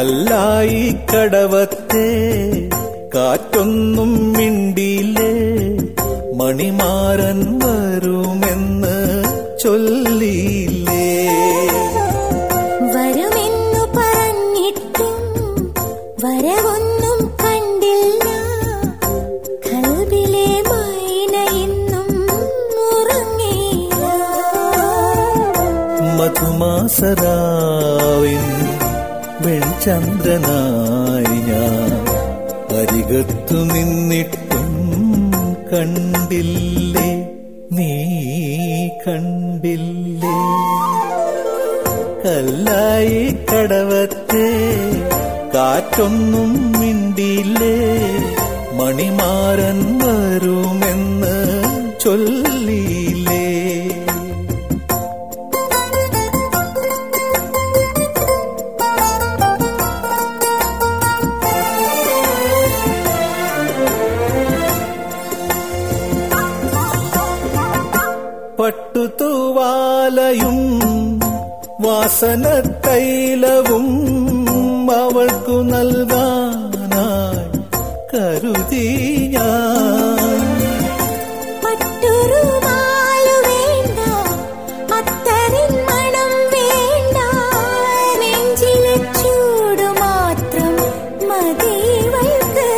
കല്ലായി കടവത്തെ കാറ്റൊന്നും മിണ്ടിയില്ലേ മണിമാരൻ വരുമെന്ന് ചൊല്ലിയില്ലേ വരുമെന്നു പറഞ്ഞിട്ടും വരവൊന്നും കണ്ടില്ല കൽബിലെ മൈന ഇന്നും ഉറങ്ങിയില്ല മധുമാസരാവിൻ വെൺചന്ദ്രനായി ഞാൻ അരികത്തു നിന്നിട്ടും കണ്ടില്ലേ നീ കണ്ടില്ലേ കല്ലായി കടവത്തെ കാറ്റൊന്നും മിണ്ടിയില്ലേ മണിമാരൻ വരുമെന്ന് ചൊല്ലിയില്ലേ പട്ടുതൂവാലയും വാസന തൈലവും അവൾക്കു നൽകാനായി കരുതി ഞാൻ പട്ടുറുമാലു വേണ്ട അത്തരിൻ മണം വേണ്ട നെഞ്ചിലെ ചൂട് മാത്രം മതിവൾക്ക്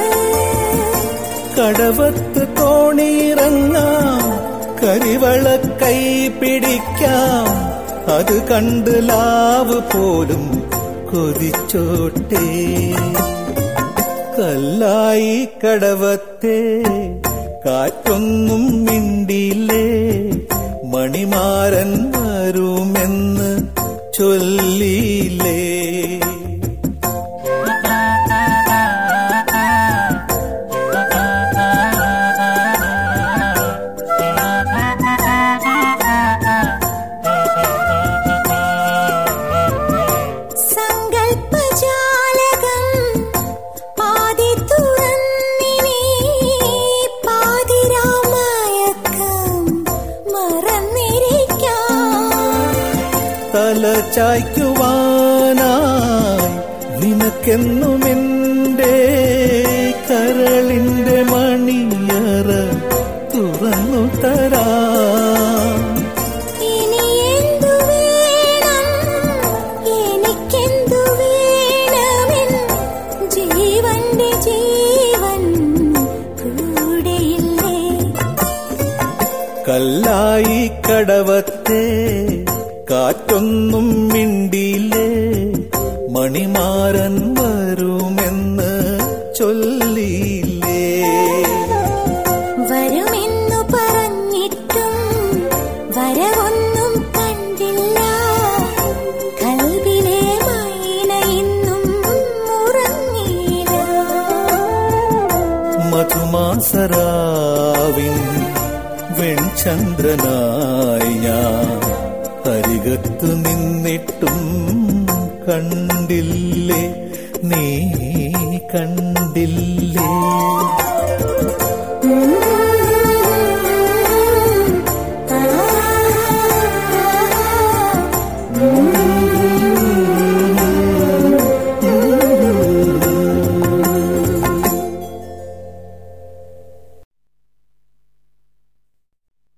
കടവത്ത് തോണിയിറങ്ങാം കരിവള കൈ പിടിക്കാം അത് കണ്ട് ലാവ് പോലും കൊതിച്ചോട്ടെ കല്ലായി കടവത്തെ കാറ്റൊന്നും മിണ്ടിയില്ലേ മണിമാരൻ വരുമെന്ന് ചൊല്ലിയില്ലേ സങ്കൽപ്പജാലകം പാതി തുറന്നിനി പാതിരാമയക്കം മറന്നിരിക്കാം തല ചായ്ക്കുവാനായി നിനക്കെന്നുമെന്റെ കരളിന്റെ മണിയറ തുറന്നു തരാം ഇനി എന്തു വേണം എനിക്കെന്തു വേണമെൻ ജീവന്റെ ജീവൻ കൂടെയില്ലേ കല്ലായി കടവത്തെ കാറ്റൊന്നും മിണ്ടിയില്ലേ മണിമാരൻ വരുമെന്ന് ചൊല്ലിയില്ലേ വരുമെന്നു പറഞ്ഞിട്ടും വരവൊന്നും കണ്ടില്ല കൽബിലെ മൈന ഇന്നും ഉറങ്ങിയില്ല മധുമാസരാവിൻ വെൺചന്ദ്രനായി ഞാൻ അരികത്തു നിന്നിട്ടും കണ്ടില്ലേ നീ കണ്ടില്ലേ